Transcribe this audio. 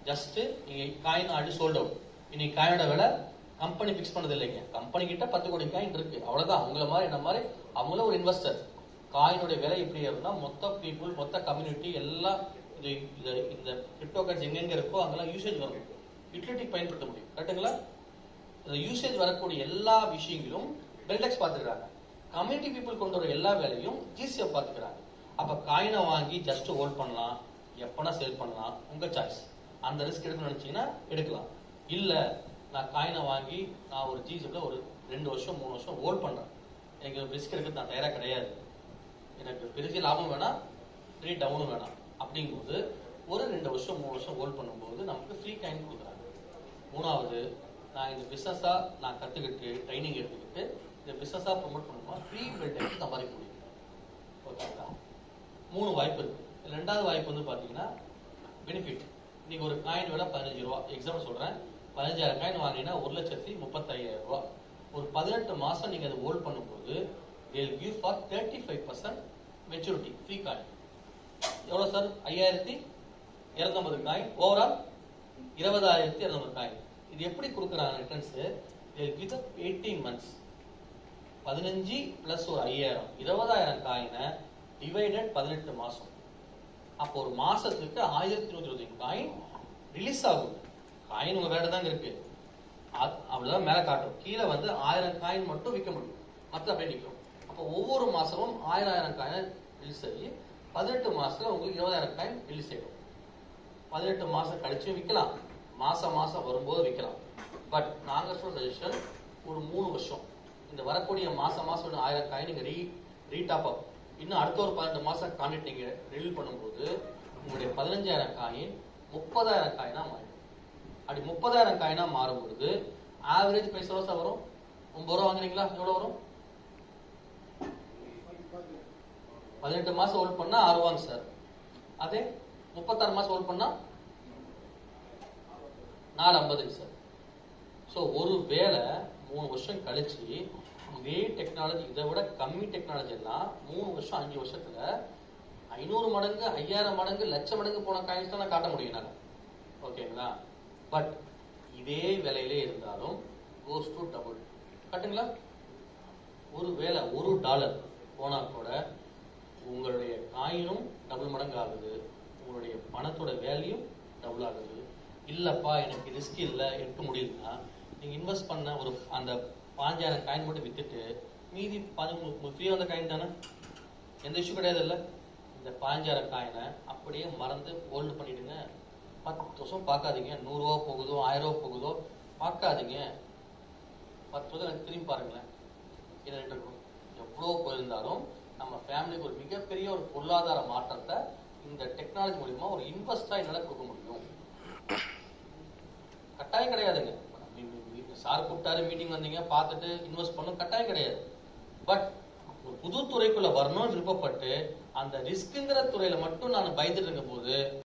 just நீங்க coin already sold out இன்னைக்கு காயினோட விலை கம்பெனி ஃபிக்ஸ் பண்ணது இல்லைங்க கம்பெனி கிட்ட பத்து கோடி காயின் இருக்கு அவ்வளவுதான் அவங்கள மாதிரி என்ன மாதிரி அவங்களும் ஒரு இன்வெஸ்டர் காயினுடைய விலை எப்படி ஏறும்னா மொத்த பீப்புள் மொத்த கம்யூனிட்டி எல்லாம் இது இது இந்த கிரிப்டோ கரன்சி எங்கெங்க இருக்கோ அங்கெல்லாம் யூசேஜ் வரும் யூட்டிலிட்டி பயன்படுத்த முடியும் கரெக்ட்டுங்களா இந்த யூசேஜ் வரக்கூடிய எல்லா விஷயங்களும் பெல்டெக்ஸ் பாத்துக்கிறாங்க கம்யூனிட்டி பீப்புள் கொண்டு வர எல்லா வேலையும் ஜிசிஎஃப் பாத்துக்கிறாங்க அப்ப காயினை வாங்கி ஜஸ்ட் ஹோல்ட் பண்ணலாம் எப்பனா சேல் பண்ணலாம் உங்க சாய்ஸ் அந்த ரிஸ்க் எடுக்கணும்னு நினைச்சீங்கன்னா எடுக்கலாம் இல்ல நான் காயினை வாங்கி நான் ஒரு ஜிசிஎஃப்ல ஒரு ரெண்டு வருஷம் மூணு வருஷம் ஹோல்ட் பண்றேன் எனக்கு ரிஸ்க் எடுக்க நான் தயாரா கிடையாது எனக்கு பெரிய லாபம் வேணாம் பெரிய டவுனும் வேணாம் அப்படிங்கும்போது ஒரு ரெண்டு வருஷம் மூணு வருஷம் ஹோல்ட் பண்ணும்போது நமக்கு ஃப்ரீ காயின் கொடுக்குறாங்க மூணாவது நான் இந்த பிசினஸா நான் கத்துக்கிட்டு ட்ரைனிங் எடுத்துக்கிட்டு இந்த பிசினஸா ப்ரொமோட் பண்ணுமா ஃப்ரீ பில்டெக்ஸ் சம்பாதிக்க முடியும் ஓகேங்களா மூணு வாய்ப்பு இருக்கு ரெண்டாவது வாய்ப்பு வந்து பாத்தீங்கன்னா பெனிஃபிட் இன்னைக்கு ஒரு காயின் விலை பதினஞ்சு ரூபா எக்ஸாம்பிள் சொல்றேன் பதினஞ்சாயிரம் காயின் வாங்கினீங்கன்னா ஒரு லட்சத்தி முப்பத்தையாயிரம் ரூபா ஒரு பதினெட்டு மாசம் நீங்க அதை ஹோல்ட் பண்ணும்போது they'll give for thirty five percent maturity free coin எவ்வளவு சார் ஐயாயிரத்தி இருநூத்தம்பது காயின் ஓவரால் இருபதாயிரத்தி இருநூறு காயின் இது எப்படி கொடுக்குறாங்க ரிட்டர்ன்ஸ் கிவ் எயிட்டீன் மந்த்ஸ் பதினஞ்சு பிளஸ் ஒரு ஐயாயிரம் இருபதாயிரம் காயினை டிவைடட் பதினெட்டு மாசம் அப்போ ஒரு மாசத்துக்கு ஆயிரத்தி நூத்தி இருபது காயின் ரிலீஸ் ஆகும் காயின் உங்க வேற தாங்க இருக்கு அது- அவ்வளவுதான் மேல காட்டும் கீழே வந்து ஆயிரம் காயின் மட்டும் விற்க முடியும் மற்ற அப்படியே நிற்கும் அப்போ ஒவ்வொரு மாசமும் ஆயிரம் ஆயிரம் காயின் ரிலீஸ் ஆகி பதினெட்டு மாசத்துல உங்களுக்கு இருபதாயிரம் காயின் ரிலீஸ் ஆயிடும் பதினெட்டு மாசம் கழிச்சு விற்கலாம் மாசம் மாசம் வரும்போது விற்கலாம் பட் நாங்க சொல்ற சஜஷன் ஒரு மூணு வருஷம் இந்த வரக்கூடிய மாசம் மாசம் ஒரு ஆயிரம் காயின் நீங்க ரீ ரீடாப் அப் இன்னும் அடுத்த ஒரு பன்னெண்டு மாசம் கான்டெக்ட் நீங்க ரிலீவ் பண்ணும்போது உங்களுடைய பதினஞ்சாயிரம் காயின் முப்பதாயிரம் காயினா மாறிடும் அப்படி முப்பதாயிரம் காயினா மாறும் பொழுது ஆவரேஜ் பிரைஸ் எவ்வளவு சார் வரும் ஒன்பது ரூபா வாங்குறீங்களா எவ்வளவு வரும் பதினெட்டு மாசம் ஹோல்ட் பண்ணா ஆறு ரூபாங்க சார் அதே முப்பத்தாறு மாசம் ஹோல்ட் பண்ணா நாலு ஐம்பதுங்க சார் ஸோ ஒரு வேளை மூணு வருஷம் கழிச்சு இதே டெக்னாலஜி இதை விட கம்மி டெக்னாலஜி எல்லாம் மூணு வருஷம் அஞ்சு வருஷத்துல ஐநூறு மடங்கு ஐயாயிரம் மடங்கு லட்சம் மடங்கு போன காயின்ஸ் தான் நான் காட்ட முடியும் என்னால ஓகேங்களா பட் இதே விலையிலே இருந்தாலும் கோஸ் டு டபுள் கட்டுங்களா ஒரு வேளை ஒரு டாலர் போனா கூட உங்களுடைய காயினும் டபுள் மடங்கு ஆகுது உங்களுடைய பணத்தோட வேல்யூ டபுள் ஆகுது இல்லப்பா எனக்கு ரிஸ்க் இல்ல எடுக்க முடியலன்னா நீங்க இன்வெஸ்ட் பண்ண ஒரு அந்த பாஞ்சாயிரம் காயின் மட்டும் வித்துட்டு மீதி பதினஞ்சு ஃப்ரீயா வந்த காயின் தானே எந்த இஷ்யூ கிடையாது இல்ல இந்த பாஞ்சாயிரம் காயினை அப்படியே மறந்து ஹோல்டு பண்ணிடுங்க பத்து வருஷம் பார்க்காதீங்க நூறு ரூபா போகுதோ ஆயிரம் ரூபா போகுதோ பார்க்காதீங்க பத்து வருஷம் எனக்கு திரும்பி பாருங்களேன் என்ன rate இருக்கும் எவ்வளோ போயிருந்தாலும் நம்ம ஃபேமிலிக்கு ஒரு மிகப்பெரிய ஒரு பொருளாதார மாற்றத்தை இந்த டெக்னாலஜி மூலியமா ஒரு இன்வெஸ்டா என்னால கொடுக்க முடியும் கட்டாயம் கிடையாதுங்க சார் கூப்பிட்டாரு மீட்டிங் வந்தீங்க பார்த்துட்டு இன்வெஸ்ட் பண்ணும் கட்டாயம் கிடையாது பட் ஒரு புது துறைக்குள்ள வரணும்னு விருப்பப்பட்டு அந்த ரிஸ்க்குங்கிற துறையில மட்டும் நான் பயந்துட்டு இருக்கும் போது